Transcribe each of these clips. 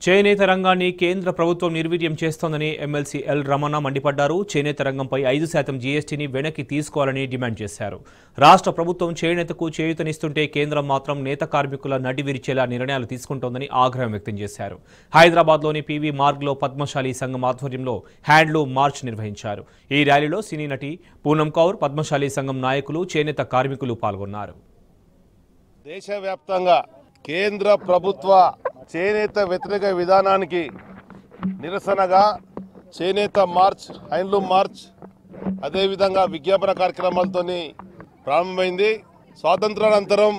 చేనేత రంగాన్ని కేంద్ర ప్రభుత్వం నిర్వీర్యం చేస్తోందని ఎమ్మెల్సీ ఎల్ రమణ మండిపడ్డారు చేనేత రంగంపై ఐదు శాతం జీఎస్టీని వెనక్కి తీసుకోవాలని డిమాండ్ చేశారు రాష్ట్ర ప్రభుత్వం చేనేతకు చేయూతనిస్తుంటే కేంద్రం మాత్రం నేత కార్మికుల నడి విరిచేలా నిర్ణయాలు తీసుకుంటోందని ఆగ్రహం వ్యక్తం చేశారు హైదరాబాద్లోని పీవీ మార్గ్లో పద్మశాలి సంఘం ఆధ్వర్యంలో హ్యాండ్లూమ్ మార్చ్ నిర్వహించారు ఈ ర్యాలీలో సినీ నటి పూనం కౌర్ పద్మశాలి సంఘం నాయకులు చేనేత కార్మికులు పాల్గొన్నారు దేశవ్యాప్తంగా కేంద్ర ప్రభుత్వ చేనేత వ్యతిరేక విధానానికి నిరసనగా చేనేత మార్చ్ హ్యాండ్లూమ్ మార్చ్ అదేవిధంగా విజ్ఞాపన కార్యక్రమాలతోని ప్రారంభమైంది స్వాతంత్రానంతరం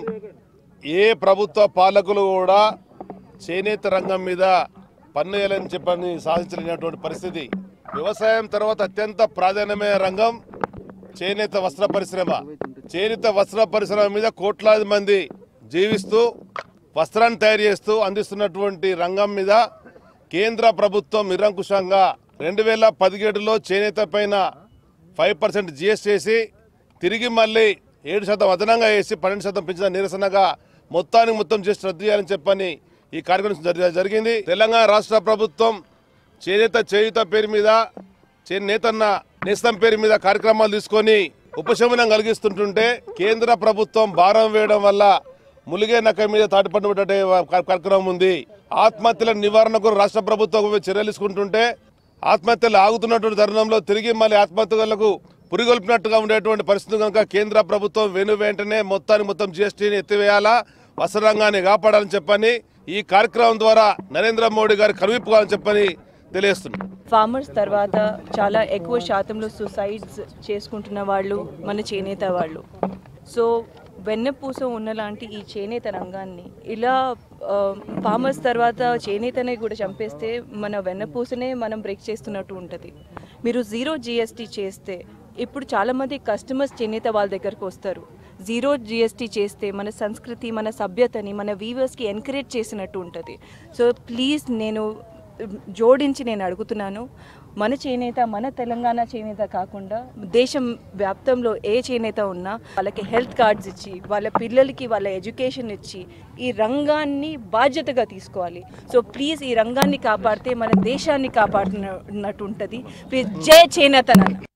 ఏ ప్రభుత్వ పాలకులు కూడా చేనేత రంగం మీద పన్ను వేయాలని చెప్పని సాధించలేనటువంటి పరిస్థితి వ్యవసాయం తర్వాత అత్యంత ప్రాధాన్యమైన రంగం చేనేత వస్త్ర పరిశ్రమ చేనేత వస్త్ర పరిశ్రమ మీద కోట్లాది మంది జీవిస్తూ వస్త్రాన్ని తయారు చేస్తూ అందిస్తున్నటువంటి రంగం మీద కేంద్ర ప్రభుత్వం నిరంకుశంగా రెండు వేల పదిహేడులో చేనేత పైన ఫైవ్ పర్సెంట్ జిఎస్టీ వేసి తిరిగి మళ్ళీ ఏడు శాతం అదనంగా వేసి పన్నెండు శాతం పెంచిన నిరసనగా మొత్తానికి మొత్తం చేసి రద్దు చేయాలని చెప్పని ఈ కార్యక్రమం జరి- జరిగింది తెలంగాణ రాష్ట్ర ప్రభుత్వం చేనేత చేయుత పేరు మీద చేనేతన్న నేస్తం పేరు మీద కార్యక్రమాలు తీసుకొని ఉపశమనం కలిగిస్తుంటుంటే కేంద్ర ప్రభుత్వం భారం వేయడం వల్ల ములిగే నక్క మీద తాటిపట్టు పెట్టే కార్యక్రమం ఉంది ఆత్మహత్యల నివారణకు రాష్ట్ర ప్రభుత్వం చర్యలు తీసుకుంటుంటే ఆత్మహత్యలు ఆగుతున్నటువంటి తరుణంలో తిరిగి మళ్ళీ ఆత్మహత్యలకు పురిగొల్పినట్టుగా ఉండేటువంటి పరిస్థితి కనుక కేంద్ర ప్రభుత్వం వెను వెంటనే మొత్తానికి మొత్తం జీఎస్టీని ఎత్తివేయాలా వస్త్రరంగాన్ని కాపాడాలని చెప్పని ఈ కార్యక్రమం ద్వారా నరేంద్ర మోడీ గారి కనువిప్పుకోవాలని చెప్పని తెలియజేస్తున్నాం ఫార్మర్స్ తర్వాత చాలా ఎక్కువ శాతంలో సూసైడ్స్ చేసుకుంటున్న వాళ్ళు మన చేనేత వాళ్ళు సో వెన్నపూస ఉన్నలాంటి ఈ చేనేత రంగాన్ని ఇలా ఫార్మర్స్ తర్వాత చేనేతనే కూడా చంపేస్తే మన వెన్నపూసనే మనం బ్రేక్ చేస్తున్నట్టు ఉంటుంది మీరు జీరో జిఎస్టీ చేస్తే ఇప్పుడు చాలామంది కస్టమర్స్ చేనేత వాళ్ళ దగ్గరకు వస్తారు జీరో జిఎస్టీ చేస్తే మన సంస్కృతి మన సభ్యతని మన వీవర్స్కి ఎంకరేజ్ చేసినట్టు ఉంటుంది సో ప్లీజ్ నేను జోడించి నేను అడుగుతున్నాను మన చేనేత మన తెలంగాణ చేనేత కాకుండా దేశం వ్యాప్తంలో ఏ చేనేత ఉన్నా వాళ్ళకి హెల్త్ కార్డ్స్ ఇచ్చి వాళ్ళ పిల్లలకి వాళ్ళ ఎడ్యుకేషన్ ఇచ్చి ఈ రంగాన్ని బాధ్యతగా తీసుకోవాలి సో ప్లీజ్ ఈ రంగాన్ని కాపాడితే మన దేశాన్ని కాపాడుతున్నట్టు ఉంటుంది ప్లీజ్ జై చేనేత నాన్న